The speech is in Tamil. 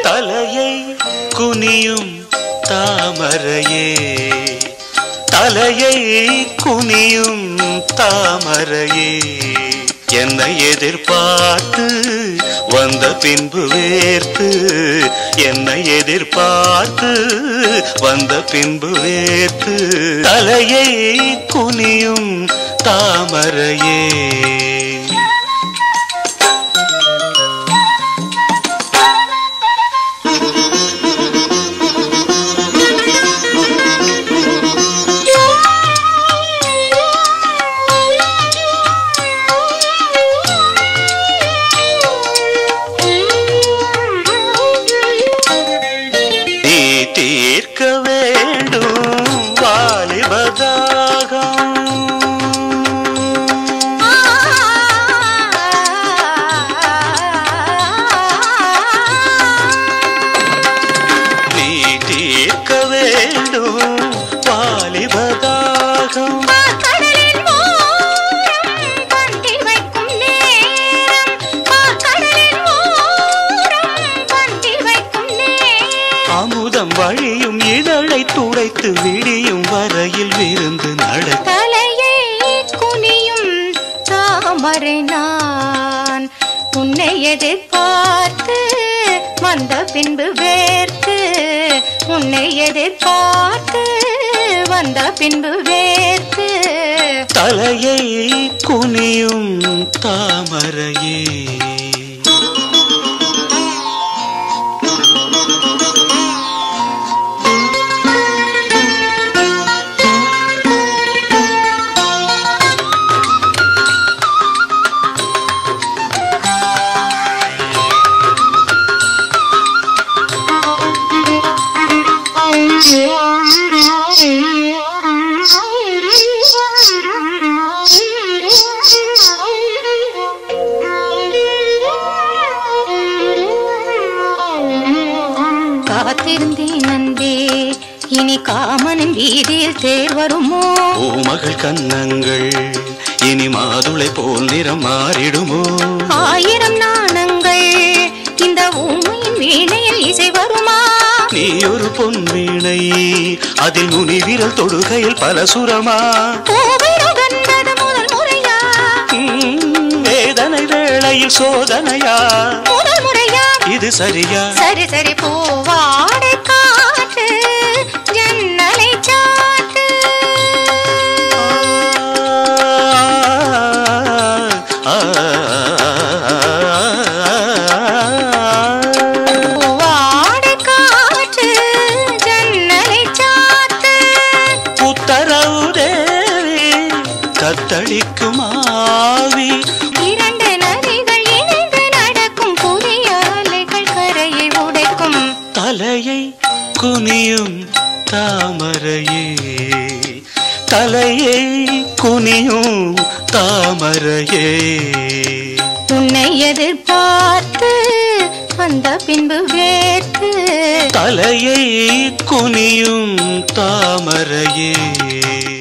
தலையை குனியும் தாமரையே தலையை குனியும் தாமரையே என்னை எதிர்பார்த்து வந்த பின்பு வேர்த்து என்னை எதிர்பார்த்து வந்த பின்பு வேர்த்து தலையை குனியும் தாமரையே நீ தீர்க்க வேண்டும் வாலிபதாகம் நீ தீர்க்க வேண்டும் வாலிபதாகம் கடலின் ஓரம் பந்தி வைக்கும் நேரம் கடலின் ஓரம் பந்தி வைக்கும் நேரம் அமுதம் வழியும் இதழை துடைத்து விடியும் வரையில் விருந்து நடக்க தலையை குனியும் தாமரை நான் உன்னை எதிர்பார்த்து வந்த பின்பு வேர்த்து உன்னை எதிர்பார்த்து வந்த பின்பு வேர்த்து தலையை குனியும் தாமரையே காத்திருந்தேன் அன்பே இனி காமனின் வீதியில் தேர் வருமோ பூமகள் கன்னங்கள் இனி மாதுளை போல் நிறம் மாறிடுமோ ஆயிரம் நாணங்கள் இந்த ஊமையின் வீணையில் இசை வருமா நீ ஒரு பொன் வீணை அதில் நுனி விரல் தொடுகையில் பல சுரமா பூவை நுகர்ந்தது முதல் முறையா ம், வேதனை வேளையில் சோதனையா முதல் முறையா இது சரியா சரி சரி பூவாடை காட்டு ஜன்னலை சாட்டு ஆ, பூவாடை காட்டு ஜன்னலை சாட்டு உத்தரவு தேவி கத்தளிக்கும் ஆவி இரண்டு நதிகள் இணைந்து நடக்கும் புதிய அலைகள் கரையை உடைக்கும் தலையை குனியும் தாமரையே தலையை குனியும் தாமரையே உன்னை எதிர்பார்த்து வந்த பின்பு வேர்த்து தலையை குனியும் தாமரையே